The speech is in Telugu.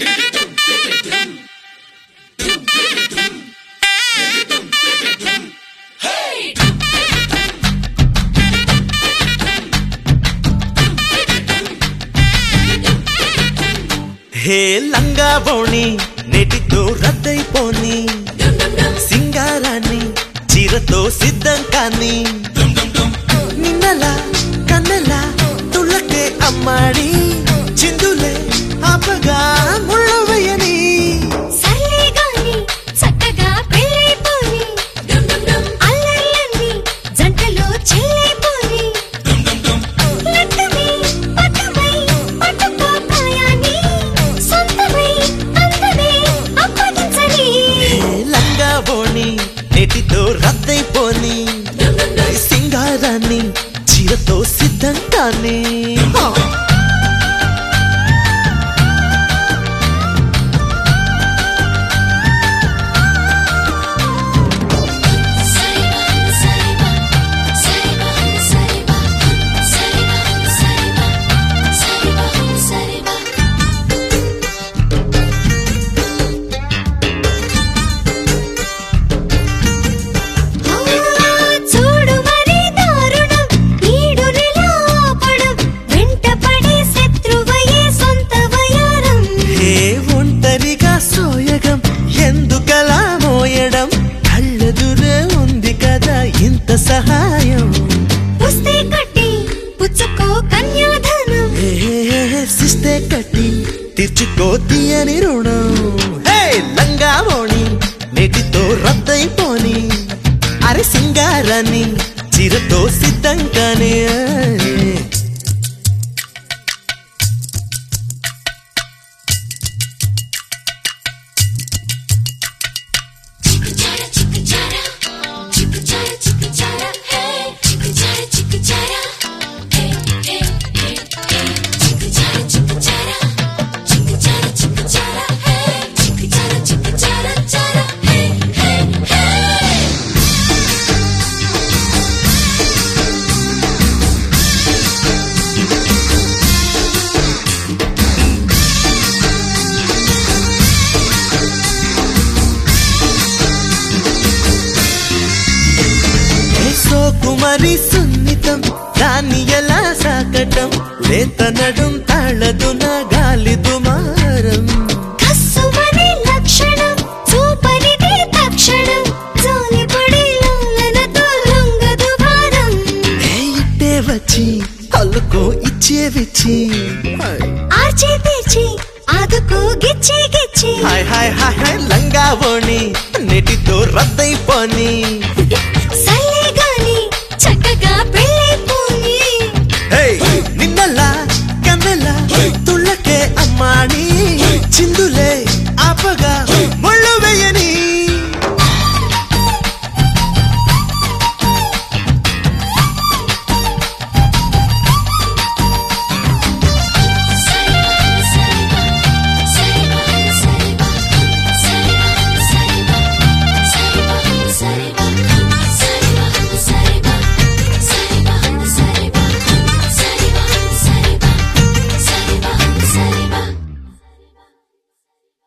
హే లంగా బోణి నెటితో రద్దయిపోని సింగారాన్ని చీరతో సిద్ధం కాని నిన్నలా కన్నెలా తుళ్ళకే అమ్మాడి చిందులే ఆపగా ముళ్ళవయ్యని సర్లే గాని చక్కగా పెళ్ళైపోని అల్లర్లన్నీ జంటలో చెల్లైపోని లట్టమై పట్టమై పట్టుకోకాయాని సొంతమై అందమే అప్పగించని హే లంగా బోణి నెటితో రద్దయిపోని సింగారాన్ని చీరతో సిద్ధం కాని సరిబా సరిబా సరిబా సరిబా సరిబా సరిబా సరిబా సరిబా చూడు మరి దారుణం ఈడు నిలాపడం వెంటపడే శత్రువయే సొంత వయారం హే ఒంటరిగా సోయగం ఎందుకలా మోయడం కళ్ళెదురే ఉంది కదా ఇంత సహాయం పుస్తే కట్టి పుచ్చుకో కన్యాధనం హే సిస్తే కట్టి తీర్చుకో తీయని రుణం హే లంగా మోణి నెటితో రద్దయిపోని అరే సింగారాన్ని చీరతో సిద్ధంగానే చిక్కుచారా చిక్కుచారా చిక్కుచారా చిక్కుచారా హే చిక్కుచారా చిక్కుచారా హే హే హే హే చిక్కుచారా చిక్కుచారా చిక్కుచారా చిక్కుచారా హే చిక్కుచారా చిక్కుచారా చారా హే హే హే కుమరి సున్నితం దాన్ని ఎలా సాకటం లేత నడుం తాళదు నా గాలి దుమారం కస్సుమనే లక్షణం చూపనిదే తక్షణం జాలిపడే లాలనతో లొంగదు భారం ఏ ఇట్టే వచ్చి అల్లుకో ఇచ్చే విచ్చి ఆర్చే తెచ్చి ఆదుకో గిచ్చి గిచ్చి హాయ్ హాయ్ హాయ్ హాయ్ లంగా ఓణి నెటితో రద్దయిపోని